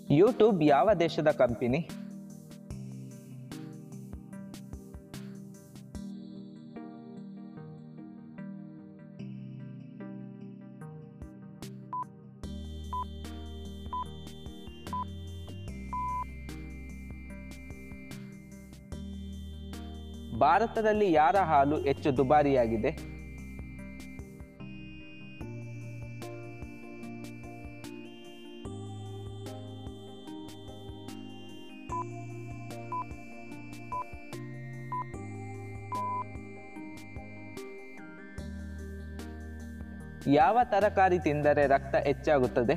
YouTube ಯಾವ ದೇಶದ company ಭಾರತದಲ್ಲಿ ಯಾರ ಹಾಲು ಹೆಚ್ಚು ದುಬಾರಿಯಾಗಿದೆ ಯಾವ ತರಕಾರಿ ತಿಂದರೆ ರಕ್ತ ಹೆಚ್ಚಾಗುತ್ತದೆ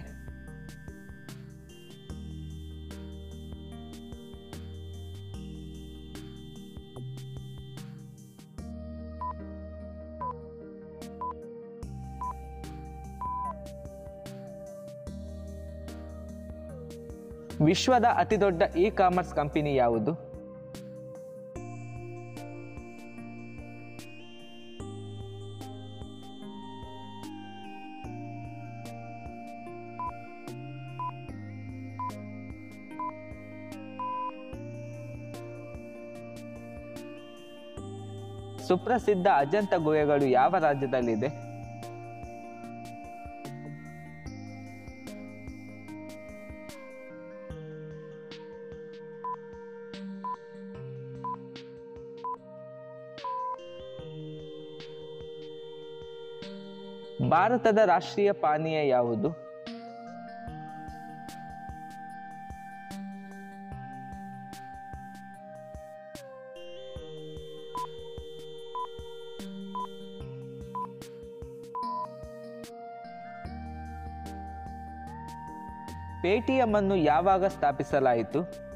ವಿಶ್ವದ ಅತಿದೊಡ್ಡ ಇ ಕಾಮರ್ಸ್ ಕಂಪನಿ ಯಾವುದು ಸುಪ್ರಸಿದ್ಧ ಅಜಂತ ಗುಹೆಗಳು ಯಾವ ರಾಜ್ಯದಲ್ಲಿದೆ ಭಾರತದ ರಾಷ್ಟ್ರೀಯ ಪಾನೀಯ ಯಾವುದು ಪೇಟಿಎಂ ಅನ್ನು ಯಾವಾಗ ಸ್ಥಾಪಿಸಲಾಯಿತು